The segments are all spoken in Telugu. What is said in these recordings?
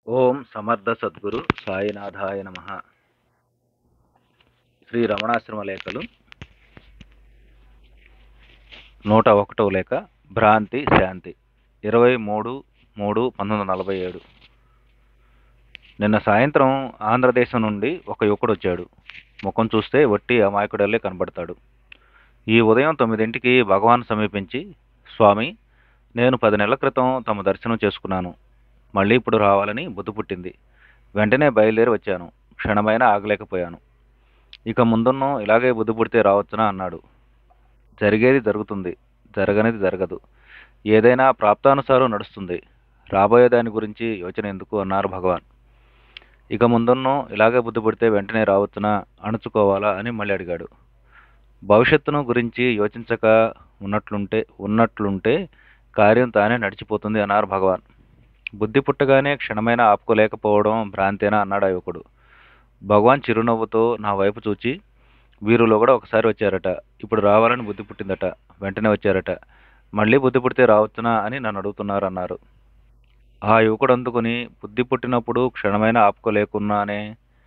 ఓం సమర్థ సద్గురు సాయినాథాయ నమ శ్రీ రమణాశ్రమ లేఖలు నూట ఒకటో లేఖ భ్రాంతి శాంతి ఇరవై మూడు మూడు పంతొమ్మిది వందల నలభై ఏడు నిన్న సాయంత్రం ఆంధ్రదేశం నుండి ఒక యువకుడు వచ్చాడు ముఖం చూస్తే వట్టి అమాయకుడల్లే కనబడతాడు ఈ ఉదయం తొమ్మిదింటికి భగవాన్ సమీపించి స్వామి నేను పది నెలల క్రితం తమ దర్శనం చేసుకున్నాను మళ్ళీ ఇప్పుడు రావాలని బుద్ధి పుట్టింది వెంటనే బయలుదేరి వచ్చాను క్షణమైనా ఆగలేకపోయాను ఇక ముందున్న ఇలాగే బుద్ధి పుడితే రావచ్చునా అన్నాడు జరిగేది జరుగుతుంది జరగనిది జరగదు ఏదైనా ప్రాప్తానుసారం నడుస్తుంది రాబోయే దాని గురించి యోచన ఎందుకు అన్నారు భగవాన్ ఇక ముందున్న ఇలాగే బుద్ధి పుడితే వెంటనే రావచ్చునా అణుచుకోవాలా అని మళ్ళీ అడిగాడు భవిష్యత్తును గురించి యోచించక ఉన్నట్లుంటే ఉన్నట్లుంటే కార్యం తానే నడిచిపోతుంది అన్నారు భగవాన్ బుద్ధి పుట్టగానే క్షణమైనా ఆపుకోలేకపోవడం భ్రాంతేనా అన్నాడు ఆ యువకుడు భగవాన్ చిరునవ్వుతో నా వైపు చూచి వీరులో కూడా ఒకసారి వచ్చారట ఇప్పుడు రావాలని బుద్ధి పుట్టిందట వెంటనే వచ్చారట మళ్ళీ బుద్ధి పుడితే రావచ్చునా అని నన్ను అడుగుతున్నారు అన్నారు ఆ యువకుడు అందుకుని బుద్ధి పుట్టినప్పుడు క్షణమైనా ఆపుకోలేకున్నానే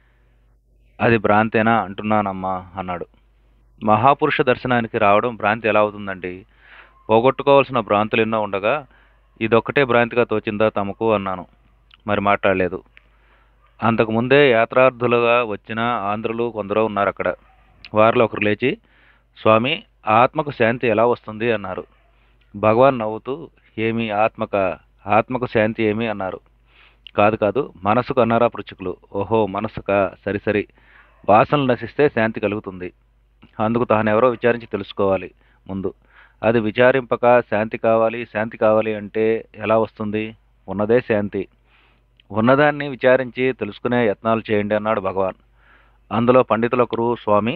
అది భ్రాంతేనా అంటున్నానమ్మా అన్నాడు మహాపురుష దర్శనానికి రావడం భ్రాంతి ఎలా అవుతుందండి పోగొట్టుకోవాల్సిన భ్రాంతులు ఎన్నో ఉండగా ఇదొక్కటే భ్రాంతిగా తోచిందా తమకు అన్నాను మరి మాట్లాడలేదు అంతకుముందే యాత్రార్థులుగా వచ్చిన ఆంధ్రులు కొందరు ఉన్నారు అక్కడ వారిలో ఒకరు లేచి స్వామి ఆత్మకు శాంతి ఎలా వస్తుంది అన్నారు భగవాన్ నవ్వుతూ ఏమి ఆత్మక ఆత్మకు శాంతి ఏమి అన్నారు కాదు కాదు మనసుకు అన్నారా పృచ్చుకులు ఓహో మనసుక సరి సరి వాసనలు నశిస్తే శాంతి కలుగుతుంది అందుకు తానెవరో విచారించి తెలుసుకోవాలి ముందు అది విచారింపక శాంతి కావాలి శాంతి కావాలి అంటే ఎలా వస్తుంది ఉన్నదే శాంతి ఉన్నదాన్ని విచారించి తెలుసుకునే యత్నాలు చేయండి అన్నాడు భగవాన్ అందులో పండితులొకరు స్వామి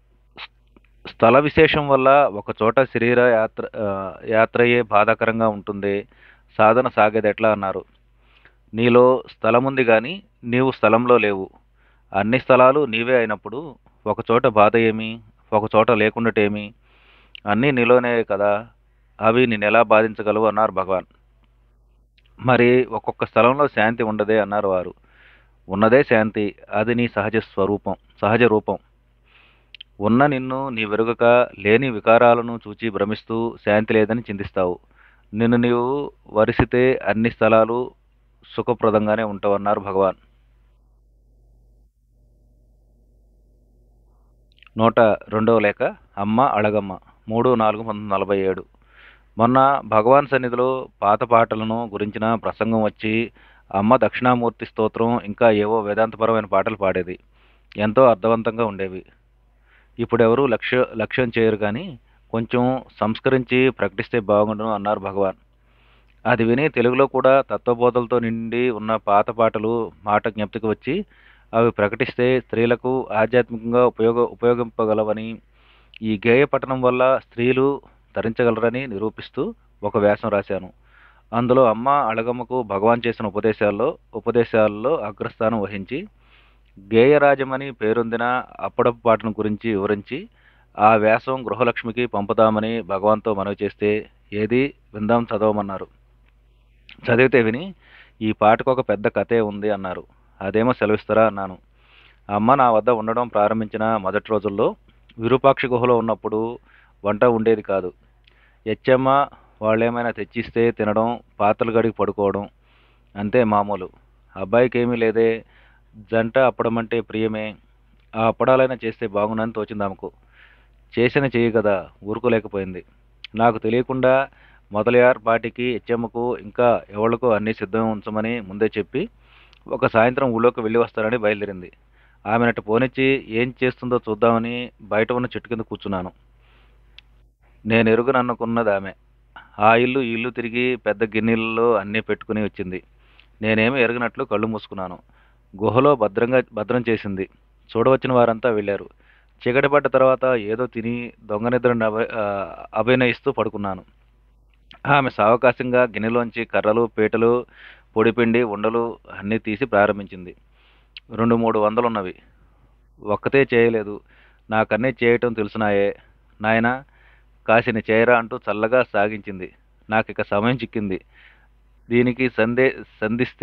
స్థల విశేషం వల్ల ఒక చోట శరీర యాత్ర యాత్రయే బాధాకరంగా ఉంటుంది సాధన సాగేది ఎట్లా అన్నారు నీలో స్థలం ఉంది కానీ నీవు స్థలంలో లేవు అన్ని స్థలాలు నీవే అయినప్పుడు ఒక చోట బాధ ఏమి ఒక చోట లేకుండాటేమి అన్నీ నీలోనే కదా అవి నేను ఎలా బాధించగలవు అన్నారు భగవాన్ మరి ఒక్కొక్క స్థలంలో శాంతి ఉండదే అన్నారు వారు ఉన్నదే శాంతి అది నీ సహజ స్వరూపం సహజ రూపం ఉన్న నిన్ను నీ వెరుగక లేని వికారాలను చూచి భ్రమిస్తూ శాంతి లేదని చింతిస్తావు నిన్ను నీవు వరిసితే అన్ని స్థలాలు సుఖప్రదంగానే ఉంటావన్నారు భగవాన్ నూట రెండవ లేఖ అమ్మ అళగమ్మ మూడు నాలుగు పంతొమ్మిది నలభై ఏడు మొన్న భగవాన్ సన్నిధిలో పాత పాటలను గురించిన ప్రసంగం వచ్చి అమ్మ దక్షిణామూర్తి స్తోత్రం ఇంకా ఏవో వేదాంతపరమైన పాటలు పాడేది ఎంతో అర్థవంతంగా ఉండేవి ఇప్పుడు ఎవరు లక్ష్య లక్ష్యం చేయరు కానీ కొంచెం సంస్కరించి ప్రకటిస్తే బాగుండును అన్నారు భగవాన్ అది విని తెలుగులో కూడా తత్వబోధలతో నిండి ఉన్న పాత పాటలు మాట జ్ఞప్తికి వచ్చి అవి ప్రకటిస్తే స్త్రీలకు ఆధ్యాత్మికంగా ఉపయోగ ఉపయోగింపగలవని ఈ గేయ పఠనం వల్ల స్త్రీలు ధరించగలరని నిరూపిస్తూ ఒక వ్యాసం రాశాను అందులో అమ్మ అళగమ్మకు భగవాన్ చేసిన ఉపదేశాల్లో ఉపదేశాల్లో అగ్రస్థానం వహించి గేయరాజమని పేరొందిన అప్పడపు పాటను గురించి వివరించి ఆ వ్యాసం గృహలక్ష్మికి పంపుదామని భగవాన్తో మనవి చేస్తే ఏది విందాం చదవమన్నారు చదివితే విని ఈ పాటకు ఒక పెద్ద కథే ఉంది అన్నారు అదేమో సెలవిస్తారా అన్నాను అమ్మ నా వద్ద ఉండడం ప్రారంభించిన మొదటి రోజుల్లో విరూపాక్ష గుహలో ఉన్నప్పుడు వంట ఉండేది కాదు ఎచ్చమ్మ వాళ్ళేమైనా తెచ్చిస్తే తినడం పాత్రలు గడికి పడుకోవడం అంతే మామూలు అబ్బాయికి ఏమీ లేదే జంట అప్పడమంటే ప్రియమే ఆ అప్పడాలైనా చేస్తే బాగుండని తోచింది ఆమెకు చేసిన చెయ్యి కదా ఊరుకోలేకపోయింది నాకు తెలియకుండా మొదలయార్ పాటికి హెచ్ఎమ్మకు ఇంకా ఎవళ్లకు అన్నీ సిద్ధం ఉంచమని ముందే చెప్పి ఒక సాయంత్రం ఊళ్ళోకి వెళ్ళి వస్తానని బయలుదేరింది ఆమెనట్టు పోనిచ్చి ఏం చేస్తుందో చూద్దామని బయట ఉన్న చెట్టు కింద కూర్చున్నాను నేను ఎరుగుననుకున్నది ఆమె ఆ ఇల్లు ఈ ఇల్లు తిరిగి పెద్ద గిన్నెలలో అన్నీ పెట్టుకుని వచ్చింది నేనేమి ఎరగనట్లు కళ్ళు మూసుకున్నాను గుహలో భద్రంగా భద్రం చేసింది చూడవచ్చిన వారంతా వెళ్ళారు చీకటి పడ్డ తర్వాత ఏదో తిని దొంగ నిద్రను అభ అభినయిస్తూ పడుకున్నాను ఆమె సావకాశంగా గిన్నెలోంచి కర్రలు పీటలు పొడిపిండి ఉండలు అన్నీ తీసి ప్రారంభించింది రెండు మూడు వందలున్నవి ఒక్కతే చేయలేదు నాకన్నీ చేయటం తెలుసునాయే నాయన కాసిన చేయరా అంటూ చల్లగా సాగించింది నాకు ఇక సమయం చిక్కింది దీనికి సందే సంధిస్తే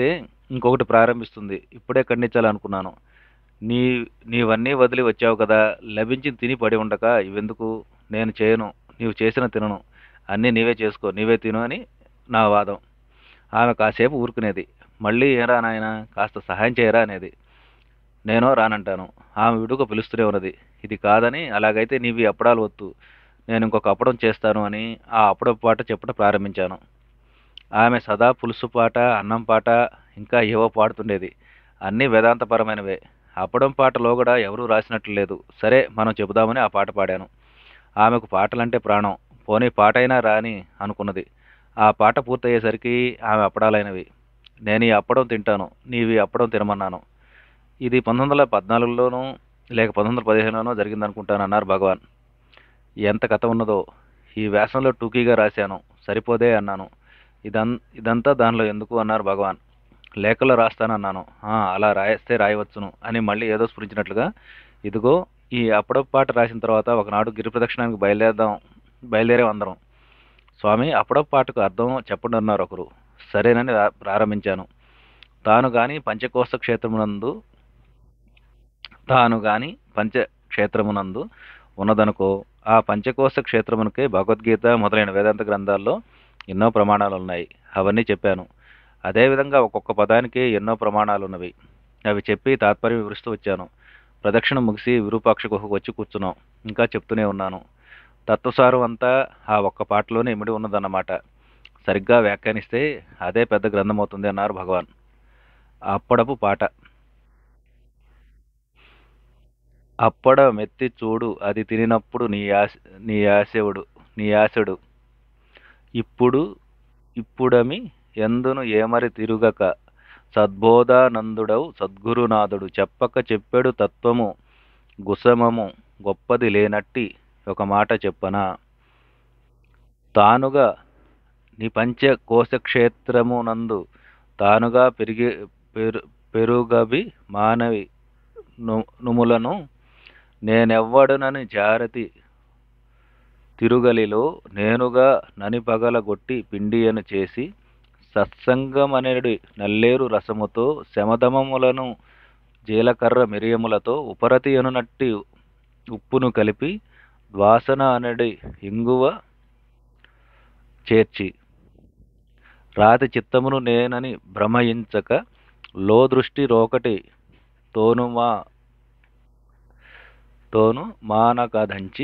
ఇంకొకటి ప్రారంభిస్తుంది ఇప్పుడే ఖండించాలనుకున్నాను నీ నీవన్నీ వదిలి వచ్చావు కదా లభించి తిని పడి ఉండక ఇవెందుకు నేను చేయను నీవు చేసిన తినను అన్నీ నీవే చేసుకో నీవే తిను అని నా వాదం ఆమె కాసేపు ఊరుకునేది మళ్ళీ ఏరా నాయన కాస్త సహాయం చేయరా అనేది నేనో రానంటాను ఆమె విడుక పిలుస్తూనే ఉన్నది ఇది కాదని అలాగైతే నీవి అప్పడాలు వద్దు నేను ఇంకొక అప్పడం చేస్తాను అని ఆ అప్పడం పాట చెప్పడం ప్రారంభించాను ఆమె సదా పులుసు పాట అన్నం పాట ఇంకా ఏవో పాడుతుండేది అన్నీ వేదాంతపరమైనవే అప్పడం పాటలో కూడా ఎవరూ రాసినట్లు లేదు సరే మనం చెబుదామని ఆ పాట పాడాను ఆమెకు పాటలంటే ప్రాణం పోనీ పాట అయినా రాని అనుకున్నది ఆ పాట పూర్తయ్యేసరికి ఆమె అప్పడాలైనవి నేను ఈ అప్పడం తింటాను నీవి అప్పడం తినమన్నాను ఇది పంతొమ్మిది వందల పద్నాలుగులోనూ లేక పంతొమ్మిది వందల పదిహేనులోనూ జరిగిందనుకుంటాను అన్నారు భగవాన్ ఎంత కథ ఉన్నదో ఈ వ్యాసంలో టూకీగా రాశాను సరిపోదే అన్నాను ఇదం ఇదంతా దానిలో ఎందుకు అన్నారు భగవాన్ లేఖలో రాస్తానన్నాను "ఆ, అలా రాయేస్తే రాయవచ్చును అని మళ్ళీ ఏదో స్ఫురించినట్లుగా ఇదిగో ఈ అప్పుడప్పు పాట రాసిన తర్వాత ఒకనాడు గిరి ప్రదక్షిణానికి బయలుదేరదాం బయలుదేరే అందరం స్వామి అప్పుడప్పు పాటకు అర్థం చెప్పండి అన్నారు ఒకరు సరేనని రా- ప్రారంభించాను తాను గాని పంచకోశ క్షేత్రమునందు తాను గాని పంచక్షేత్రమునందు ఉన్నదనుకో ఆ పంచకోశ క్షేత్రమునకే భగవద్గీత మొదలైన వేదాంత గ్రంథాల్లో ఎన్నో ప్రమాణాలు ఉన్నాయి అవన్నీ చెప్పాను అదేవిధంగా ఒక్కొక్క పదానికి ఎన్నో ప్రమాణాలు ఉన్నవి అవి చెప్పి తాత్పర్యం వివరిస్తూ వచ్చాను ప్రదక్షిణ ముగిసి విరూపాక్ష గుహకు వచ్చి కూర్చున్నాం ఇంకా చెప్తూనే ఉన్నాను తత్వసారం అంతా ఆ ఒక్క పాటలోనే ఇమిడి ఉన్నదన్నమాట సరిగ్గా వ్యాఖ్యానిస్తే అదే పెద్ద గ్రంథం అవుతుంది అన్నారు భగవాన్ అప్పడపు పాట అప్పడ మెత్తి చూడు అది తినినప్పుడు నీ ఆశ నీ ఆశవుడు నీ ఆశడు ఇప్పుడు ఇప్పుడమి ఎందును ఏమరి తిరుగక సద్బోధానందుడవు సద్గురునాథుడు చెప్పక చెప్పెడు తత్వము గుసమము గొప్పది లేనట్టి ఒక మాట చెప్పనా తానుగా నీ పంచ కోశక్షేత్రమునందు తానుగా పెరిగి పెరు పెరుగవి మానవి ను- నుములను నేనెవ్వడునని జారతి తిరుగలిలో నేనుగా ననిపగలగొట్టి పిండియను చేసి సత్సంగమనడి నల్లేరు రసముతో శమదమములను జీలకర్ర మిరియములతో ఉపరతి అనునట్టి ఉప్పును కలిపి వాసన అనడి ఇంగువ చేర్చి రాతి చిత్తమును నేనని భ్రమయించక లో దృష్టి రోకటి తోను మా తోను మానకదంచి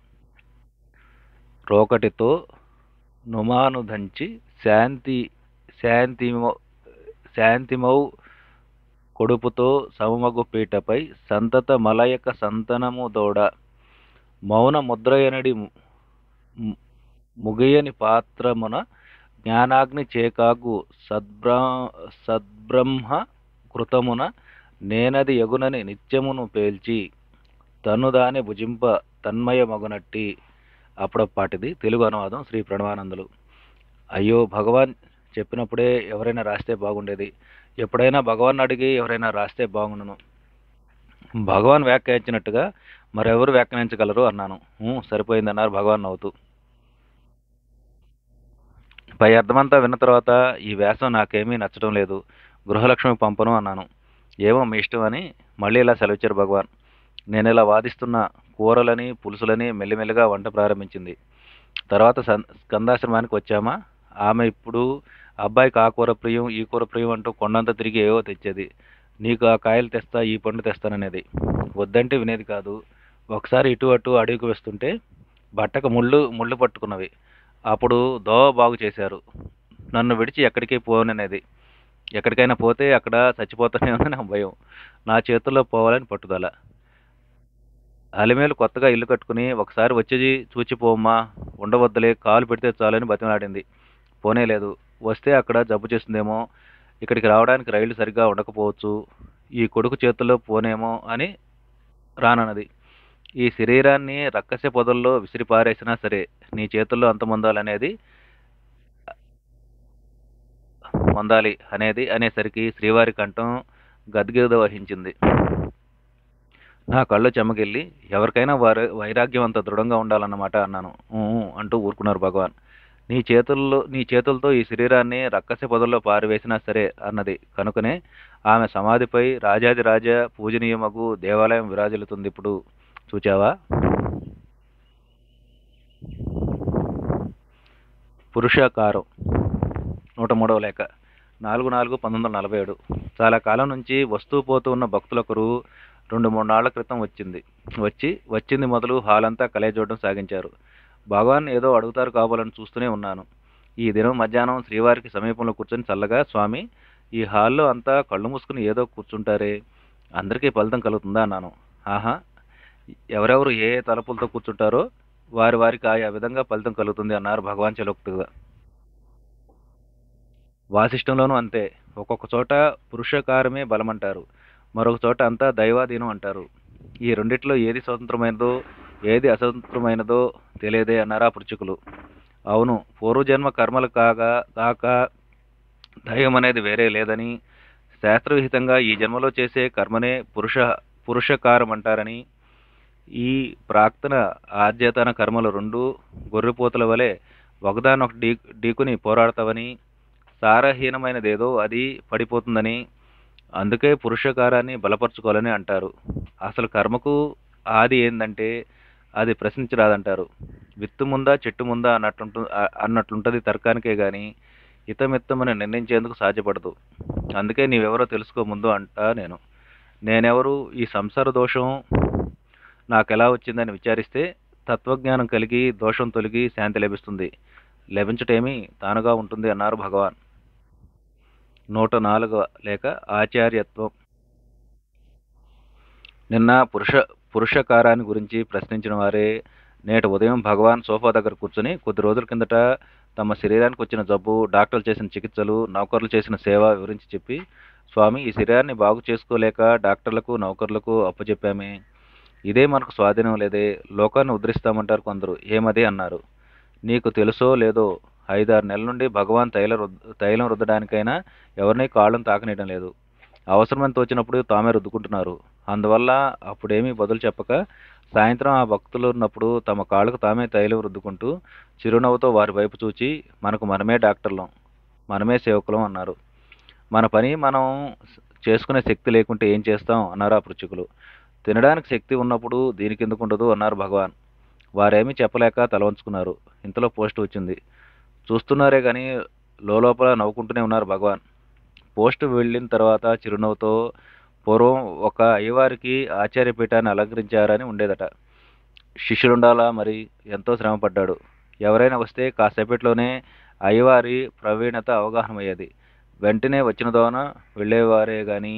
రోకటితో నుమానుదంచి శాంతి శాంతిమౌ శాంతిమౌ కొడుపుతో సమమగు పీటపై సంతత మలయక సంతనము దోడ మౌన ముద్రయనడి ము- ము- ముగియని పాత్రమున జ్ఞానాగ్ని చేకాగు సద్బ్ర సద్బ్రహ్మ కృతమున నేనది యగునని నిత్యమును పేల్చి తను దాని భుజింప తన్మయమగునట్టి అప్పుడప్పాటిది తెలుగు అనువాదం శ్రీ ప్రణవానందులు అయ్యో భగవాన్ చెప్పినప్పుడే ఎవరైనా రాస్తే బాగుండేది ఎప్పుడైనా భగవాన్ అడిగి ఎవరైనా రాస్తే బాగుండును భగవాన్ వ్యాఖ్యానించినట్టుగా మరెవరు వ్యాఖ్యానించగలరు అన్నాను "ఊ, సరిపోయిందన్నారు భగవాన్ నవ్వుతూ పై అర్థమంతా విన్న తర్వాత ఈ వ్యాసం నాకేమీ నచ్చడం లేదు గృహలక్ష్మి పంపను అన్నాను ఏమో మీ ఇష్టం అని మళ్ళీ ఇలా సెలవిచ్చారు భగవాన్ నేను ఇలా వాదిస్తున్న కూరలని పులుసులని మెల్లిమెల్లిగా వంట ప్రారంభించింది తర్వాత సన్- స్కందాశ్రమానికి వచ్చామా ఆమె ఇప్పుడు అబ్బాయికి ఆ కూర ప్రియం ఈ కూర ప్రియం అంటూ కొండంత తిరిగి ఏవో తెచ్చేది నీకు ఆ కాయలు తెస్తా ఈ పండు తెస్తాననేది వద్దంటే వినేది కాదు ఒకసారి ఇటు అటు అడుగుకు వేస్తుంటే బట్టకు ముళ్ళు ముళ్ళు పట్టుకున్నవి అప్పుడు దోవ బాగు చేశారు నన్ను విడిచి ఎక్కడికి పోననేది ఎక్కడికైనా పోతే అక్కడ చచ్చిపోతానేమో నా భయం నా చేతుల్లో పోవాలని పట్టుదల అలిమేలు కొత్తగా ఇల్లు కట్టుకుని ఒకసారి వచ్చి చూచిపోమ్మా ఉండవద్దులే కాలు పెడితే చాలని బతిమలాడింది పోనే లేదు వస్తే అక్కడ జబ్బు చేస్తుందేమో ఇక్కడికి రావడానికి రైలు సరిగ్గా ఉండకపోవచ్చు ఈ కొడుకు చేతుల్లో పోనేమో అని రానన్నది ఈ శరీరాన్ని రక్కసె పొదల్లో విసిరి పారేసినా సరే నీ చేతుల్లో అంతమొందాలనేది పొందాలి అనేది అనేసరికి శ్రీవారి కంఠం గద్గద వహించింది నా కళ్ళు చెమ్మగిల్లి ఎవరికైనా వారు వైరాగ్యం అంత దృఢంగా ఉండాలన్నమాట అన్నాను "ఊ, ఊ" అంటూ ఊరుకున్నారు భగవాన్ నీ చేతుల్లో నీ చేతులతో ఈ శరీరాన్ని రక్కసి పొదల్లో పారివేసినా సరే అన్నది కనుకనే ఆమె సమాధిపై రాజాది రాజా పూజనీయమగు దేవాలయం విరాజిల్లుతుంది ఇప్పుడు చూచావా పురుషాకారం నూట మూడవ లేఖ నాలుగు నాలుగు పంతొమ్మిది వందల నలభై ఏడు చాలా కాలం నుంచి వస్తూ పోతూ ఉన్న భక్తులొకరు రెండు మూడు నాళ్ల క్రితం వచ్చింది వచ్చి వచ్చింది మొదలు హాల్ అంతా కలే చూడడం సాగించారు భగవాన్ ఏదో అడుగుతారు కావాలని చూస్తూనే ఉన్నాను ఈ దినం మధ్యాహ్నం శ్రీవారికి సమీపంలో కూర్చొని చల్లగా స్వామి ఈ హాల్లో అంతా కళ్ళు మూసుకుని ఏదో కూర్చుంటారే అందరికీ ఫలితం కలుగుతుందా అన్నాను ఆహా ఎవరెవరు ఏ ఏ తలపులతో కూర్చుంటారో వారి వారికి ఆయా విధంగా ఫలితం కలుగుతుంది అన్నారు భగవాన్ చలోక్తిగా వాసిష్టంలోనూ అంతే ఒక్కొక్క చోట పురుషకారమే బలమంటారు మరొక చోట అంతా దైవాధీనం అంటారు ఈ రెండిట్లో ఏది స్వతంత్రమైనదో ఏది అస్వతంత్రమైనదో తెలియదే అన్నారా పృచుకులు అవును పూర్వజన్మ కర్మలు కాగా కాక దైవం అనేది వేరే లేదని శాస్త్రవిహితంగా ఈ జన్మలో చేసే కర్మనే పురుష పురుషకారం అంటారని ఈ ప్రాక్తన ఆధ్యాతన కర్మలు రెండు గొర్రెపోతుల వలె ఒకదానొక ఢీ ఢీకుని పోరాడతావని సారహీనమైనదేదో అది పడిపోతుందని అందుకే పురుషకారాన్ని బలపరుచుకోవాలని అంటారు అసలు కర్మకు ఆది ఏందంటే అది ప్రశ్నించరాదంటారు విత్తు ముందా చెట్టు ముందా అన్నట్లుంటు అన్నట్లుంటది తర్కానికే గాని హితమిత్తమని నిర్ణయించేందుకు సాధ్యపడదు అందుకే నీవెవరో తెలుసుకో ముందు అంటా నేను నేనెవరు ఈ సంసార దోషం నాకెలా వచ్చిందని విచారిస్తే తత్వజ్ఞానం కలిగి దోషం తొలగి శాంతి లభిస్తుంది లభించటేమి తానుగా ఉంటుంది అన్నారు భగవాన్ నూట నాలుగవ లేక ఆచార్యత్వం నిన్న పురుష పురుషకారాన్ని గురించి ప్రశ్నించిన వారే నేటి ఉదయం భగవాన్ సోఫా దగ్గర కూర్చుని కొద్ది రోజుల కిందట తమ శరీరానికి వచ్చిన జబ్బు డాక్టర్లు చేసిన చికిత్సలు నౌకర్లు చేసిన సేవ వివరించి చెప్పి స్వామి ఈ శరీరాన్ని బాగు చేసుకోలేక డాక్టర్లకు నౌకర్లకు అప్పచెప్పామే ఇదే మనకు స్వాధీనం లేదే లోకాన్ని ఉద్ధరిస్తామంటారు కొందరు ఏమది అన్నారు నీకు తెలుసో లేదో ఐదారు నెలల నుండి భగవాన్ తైల రుద్ తైలం రుద్దడానికైనా ఎవరిని కాళ్ళను తాకనీయడం లేదు అవసరమని తోచినప్పుడు తామే రుద్దుకుంటున్నారు అందువల్ల అప్పుడేమీ బదులు చెప్పక సాయంత్రం ఆ భక్తులు ఉన్నప్పుడు తమ కాళ్ళకు తామే తైలం రుద్దుకుంటూ చిరునవ్వుతో వారి వైపు చూచి మనకు మనమే డాక్టర్లం మనమే సేవకులం అన్నారు మన పని మనం చేసుకునే శక్తి లేకుంటే ఏం చేస్తాం అన్నారు ఆ పృచ్చుకులు తినడానికి శక్తి ఉన్నప్పుడు దీనికి ఎందుకు ఉండదు అన్నారు భగవాన్ వారేమీ చెప్పలేక తల వంచుకున్నారు ఇంతలో పోస్ట్ వచ్చింది చూస్తున్నారే కానీ లోపల నవ్వుకుంటూనే ఉన్నారు భగవాన్ పోస్ట్ వెళ్ళిన తర్వాత చిరునవ్వుతో పూర్వం ఒక అయ్యవారికి ఆచార్యపీఠాన్ని అలంకరించారని ఉండేదట శిష్యులుండాలా మరి ఎంతో శ్రమపడ్డాడు ఎవరైనా వస్తే కాసేపట్లోనే అయ్యవారి ప్రవీణత అవగాహనమయ్యేది వెంటనే వచ్చిన దోన వెళ్ళేవారే గాని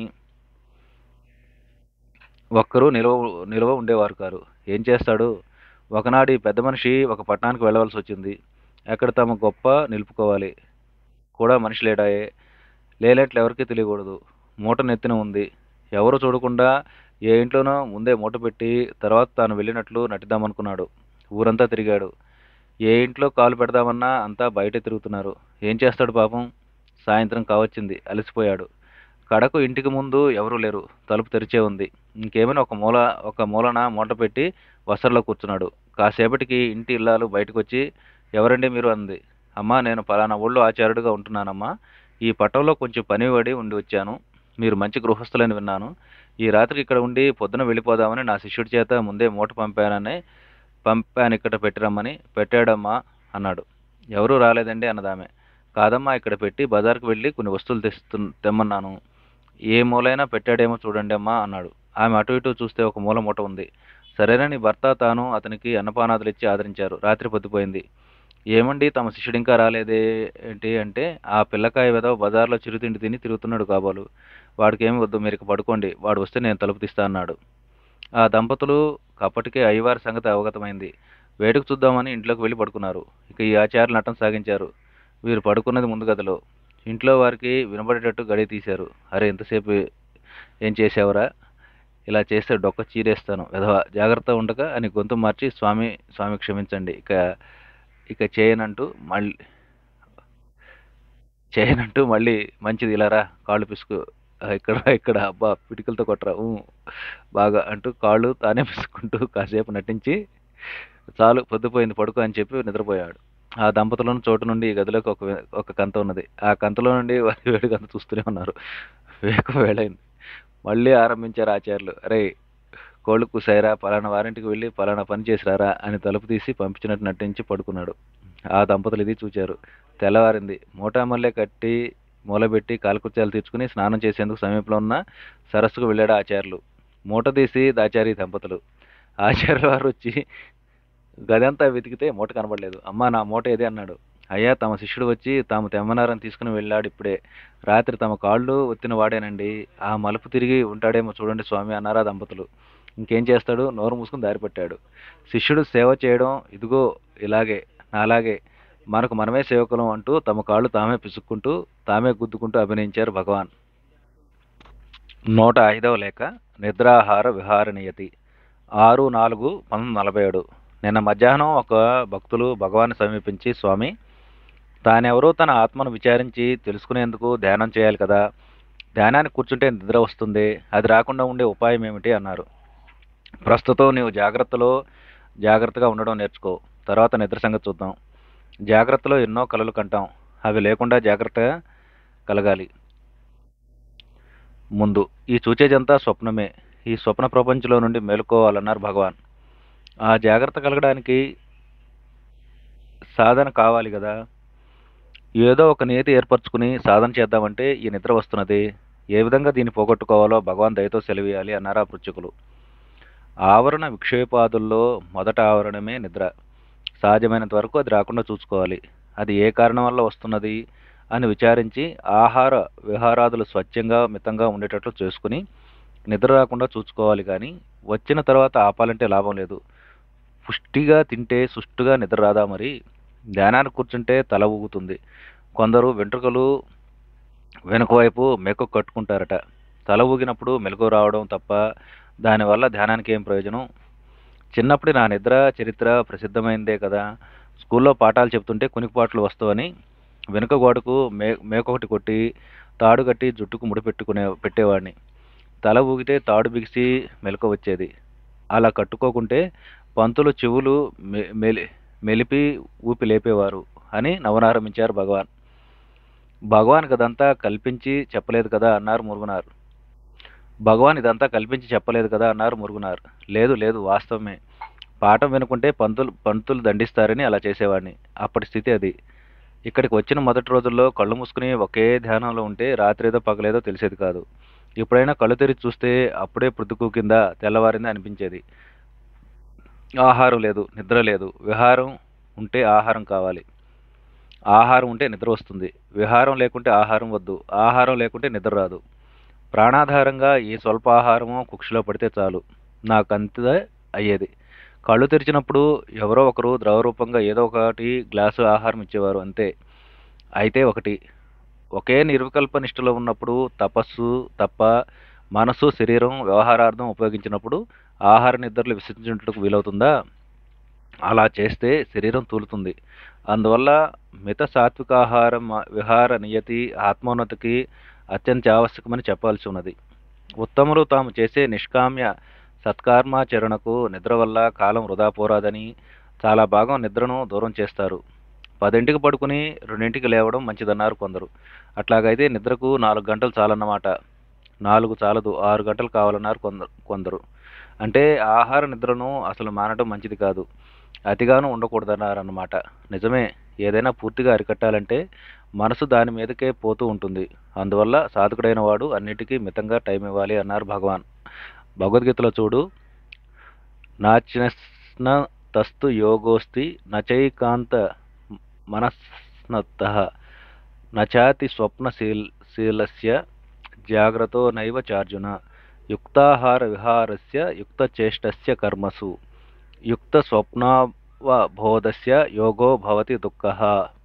ఒక్కరూ నిలవ నిలవ ఉండేవారు కారు ఏం చేస్తాడు ఒకనాడు ఈ పెద్ద మనిషి ఒక పట్టణానికి వెళ్ళవలసి వచ్చింది అక్కడ తమ గొప్ప నిలుపుకోవాలి కూడా మనిషి లేడాయే లేలేట్లు ఎవరికీ తెలియకూడదు మూట నెత్తిన ఉంది ఎవరు చూడకుండా ఏ ఇంట్లోనో ముందే మూట పెట్టి తర్వాత తాను వెళ్ళినట్లు నటిద్దామనుకున్నాడు ఊరంతా తిరిగాడు ఏ ఇంట్లో కాలు పెడదామన్నా అంతా బయటే తిరుగుతున్నారు ఏం చేస్తాడు పాపం సాయంత్రం కావచ్చింది అలసిపోయాడు కడకు ఇంటికి ముందు ఎవరూ లేరు తలుపు తెరిచే ఉంది ఇంకేమైనా ఒక మూల ఒక మూలన మూట పెట్టి వసరలో కూర్చున్నాడు కాసేపటికి ఇంటి ఇల్లాలు బయటకు వచ్చి ఎవరండి మీరు అంది అమ్మా నేను పలానా ఊళ్ళో ఆచార్యుడిగా ఉంటున్నానమ్మా ఈ పట్టణంలో కొంచెం పని పడి ఉండి వచ్చాను మీరు మంచి గృహస్థులని విన్నాను ఈ రాత్రికి ఇక్కడ ఉండి పొద్దున వెళ్ళిపోదామని నా శిష్యుడి చేత ముందే మూట పంపానని పంపాను ఇక్కడ పెట్టిరమ్మని పెట్టాడమ్మా అన్నాడు ఎవరూ రాలేదండి అన్నదామె కాదమ్మా ఇక్కడ పెట్టి బజార్కి వెళ్ళి కొన్ని వస్తువులు తెస్తు తెమ్మన్నాను ఏ మూలైనా పెట్టాడేమో చూడండి అమ్మా అన్నాడు ఆమె అటు ఇటు చూస్తే ఒక మూల మూట ఉంది సరేనని భర్త తాను అతనికి అన్నపానాదులు ఇచ్చి ఆదరించారు రాత్రి పొద్దుపోయింది ఏమండి తమ శిష్యుడు ఇంకా రాలేదే ఏంటి అంటే ఆ పిల్లకాయ వెదవ బజార్లో చిరుతిండి తిని తిరుగుతున్నాడు కాబోలు వాడికి ఏమి వద్దు మీరు ఇక పడుకోండి వాడు వస్తే నేను తలుపు తీస్తా అన్నాడు ఆ దంపతులు అప్పటికే అయ్యవారి సంగతి అవగతమైంది వేడుక చూద్దామని ఇంట్లోకి వెళ్ళి పడుకున్నారు ఇక ఈ ఆచార్యులు నటన సాగించారు వీరు పడుకున్నది ముందు గదిలో ఇంట్లో వారికి వినబడేటట్టు గడి తీశారు అరే ఎంతసేపు ఏం చేసావురా ఇలా చేస్తే డొక్క చీరేస్తాను విధవ జాగ్రత్త ఉండక అని గొంతు మార్చి స్వామి స్వామి క్షమించండి ఇక ఇక చేయనంటూ మళ్ళీ చేయనంటూ మళ్ళీ మంచిది ఇలారా కాళ్ళు పిసుకు ఆ, ఇక్కడ ఇక్కడ అబ్బా పిటికలతో కొట్టరా ఊ, బాగా అంటూ కాళ్ళు తానే పిసుకుంటూ కాసేపు నటించి చాలు పొద్దుపోయింది పడుకో అని చెప్పి నిద్రపోయాడు ఆ దంపతులను చోటు నుండి ఈ గదిలోకి ఒక వే- ఒక కంత ఉన్నది ఆ కంతలో నుండి వారి వేడి కంత చూస్తూనే ఉన్నారు వేకు వేళైంది మళ్ళీ ఆరంభించారు ఆచార్యులు అరే కోళ్ళు కూసాయిరా పలానా వారింటికి వెళ్ళి పలానా పని చేసిరారా అని తలుపు తీసి పంపించినట్టు నటించి పడుకున్నాడు ఆ దంపతులు ఇది చూచారు తెల్లవారింది మూటామల్లె కట్టి మూలబెట్టి కాలకృత్యాలు తీర్చుకుని స్నానం చేసేందుకు సమీపంలో ఉన్న సరస్సుకు వెళ్ళాడు ఆచార్యులు మూట తీసి దాచారి దంపతులు ఆచార్యుల వారు వచ్చి గదంతా వెతికితే మూట కనబడలేదు అమ్మా నా మూట ఏది అన్నాడు అయ్యా తమ శిష్యుడు వచ్చి తాము తెమ్మనారని తీసుకుని వెళ్ళాడు ఇప్పుడే రాత్రి తమ కాళ్ళు ఒత్తిన వాడేనండి ఆ మలుపు తిరిగి ఉంటాడేమో చూడండి స్వామి అన్నారా దంపతులు ఇంకేం చేస్తాడు నోరు మూసుకుని దారి పట్టాడు శిష్యుడు సేవ చేయడం ఇదిగో ఇలాగే నాలాగే మనకు మనమే సేవకులం అంటూ తమ కాళ్ళు తామే పిసుక్కుంటూ తామే గుద్దుకుంటూ అభినయించారు భగవాన్ నూట ఐదవ లేఖ నిద్రాహార విహార నియతి ఆరు నాలుగు పంతొమ్మిది నలభై ఏడు నిన్న మధ్యాహ్నం ఒక భక్తులు భగవాన్ సమీపించి స్వామి తానెవరో తన ఆత్మను విచారించి తెలుసుకునేందుకు ధ్యానం చేయాలి కదా ధ్యానానికి కూర్చుంటే నిద్ర వస్తుంది అది రాకుండా ఉండే ఉపాయం ఏమిటి అన్నారు ప్రస్తుతం నీవు జాగ్రత్తలో జాగ్రత్తగా ఉండడం నేర్చుకో తర్వాత నిద్ర సంగతి చూద్దాం జాగ్రత్తలో ఎన్నో కలలు కంటాం అవి లేకుండా జాగ్రత్తగా కలగాలి ముందు ఈ చూచేదంతా స్వప్నమే ఈ స్వప్న ప్రపంచంలో నుండి మేలుకోవాలన్నారు భగవాన్ ఆ జాగ్రత్త కలగడానికి సాధన కావాలి కదా ఏదో ఒక నియతి ఏర్పరచుకుని సాధన చేద్దామంటే ఈ నిద్ర వస్తున్నది ఏ విధంగా దీన్ని పోగొట్టుకోవాలో భగవాన్ దయతో సెలవీయాలి అన్నారా పృచ్ఛకులు ఆవరణ విక్షేపాదుల్లో మొదట ఆవరణమే నిద్ర సహజమైనంత వరకు అది రాకుండా చూసుకోవాలి అది ఏ కారణం వల్ల వస్తున్నది అని విచారించి ఆహార విహారాదులు స్వచ్ఛంగా మితంగా ఉండేటట్లు చేసుకుని నిద్ర రాకుండా చూసుకోవాలి కానీ వచ్చిన తర్వాత ఆపాలంటే లాభం లేదు పుష్టిగా తింటే సుష్టుగా నిద్ర రాదా మరి ధ్యానానికి కూర్చుంటే తల ఊగుతుంది కొందరు వెంట్రుకలు వెనుక వైపు మెక్కు కట్టుకుంటారట తల ఊగినప్పుడు మెలకు రావడం తప్ప దానివల్ల ధ్యానానికి ఏం ప్రయోజనం చిన్నప్పటి నా నిద్ర చరిత్ర ప్రసిద్ధమైందే కదా స్కూల్లో పాఠాలు చెప్తుంటే కునికిపాట్లు వస్తావని వెనుక గోడకు మే మేకొకటి కొట్టి తాడు కట్టి జుట్టుకు ముడి పెట్టుకునే పెట్టేవాడిని తల ఊగితే తాడు బిగిసి మెలకు వచ్చేది అలా కట్టుకోకుంటే పంతులు చెవులు మె- మెలి మెలిపి ఊపి లేపేవారు అని నవనారంభించారు భగవాన్ భగవాన్ ఇదంతా కల్పించి చెప్పలేదు కదా అన్నారు మురుగునారు భగవాన్ ఇదంతా కల్పించి చెప్పలేదు కదా అన్నారు మురుగునారు లేదు లేదు వాస్తవమే పాఠం వినుకుంటే పంతులు పంతులు దండిస్తారని అలా చేసేవాడిని అప్పటి స్థితి అది ఇక్కడికి వచ్చిన మొదటి రోజుల్లో కళ్ళు మూసుకుని ఒకే ధ్యానంలో ఉంటే రాత్రేదో పగలేదో తెలిసేది కాదు ఎప్పుడైనా కళ్ళు తెరిచి చూస్తే అప్పుడే ప్రొద్దుకు కింద తెల్లవారింది అనిపించేది ఆహారం లేదు నిద్ర లేదు విహారం ఉంటే ఆహారం కావాలి ఆహారం ఉంటే నిద్ర వస్తుంది విహారం లేకుంటే ఆహారం వద్దు ఆహారం లేకుంటే నిద్ర రాదు ప్రాణాధారంగా ఈ స్వల్ప ఆహారము కుక్షిలో పడితే చాలు నాకు అంతే అయ్యేది కళ్ళు తెరిచినప్పుడు ఎవరో ఒకరు ద్రవరూపంగా ఏదో ఒకటి గ్లాసు ఆహారం ఇచ్చేవారు అంతే అయితే ఒకటి ఒకే నిర్వికల్ప నిష్ఠలో ఉన్నప్పుడు తపస్సు తప్ప మనసు శరీరం వ్యవహారార్థం ఉపయోగించినప్పుడు ఆహార నిద్రలు విసర్జించుటకు వీలవుతుందా అలా చేస్తే శరీరం తూలుతుంది అందువల్ల మిత సాత్వికాహారం విహార నియతి ఆత్మోన్నతికి అత్యంత ఆవశ్యకమని చెప్పాల్సి ఉన్నది ఉత్తములు తాము చేసే నిష్కామ్య సత్కర్మాచరణకు నిద్ర వల్ల కాలం వృధా పోరాదని చాలా భాగం నిద్రను దూరం చేస్తారు పదింటికి పడుకుని రెండింటికి లేవడం మంచిదన్నారు కొందరు అట్లాగైతే నిద్రకు నాలుగు గంటలు చాలన్నమాట నాలుగు చాలదు ఆరు గంటలు కావాలన్నారు కొందరు కొందరు అంటే ఆహార నిద్రను అసలు మానడం మంచిది కాదు అతిగాను ఉండకూడదన్నారన్నమాట నిజమే ఏదైనా పూర్తిగా అరికట్టాలంటే మనసు దాని మీదకే పోతూ ఉంటుంది అందువల్ల సాధకుడైన వాడు అన్నిటికీ మితంగా టైం ఇవ్వాలి అన్నారు భగవాన్ భగవద్గీతలో చూడు నాచిన తస్తు యోగోస్తి నచైకాంత మనస్నత్త నచాతి స్వప్నశీల్ శీలస్య జాగ్రత్తో నైవ చార్జున యుక్తాహార విహారస్య యుక్తచేష్టస్య కర్మసు యుక్త స్వప్నావబోధస్య యోగో భవతి దుఃఖ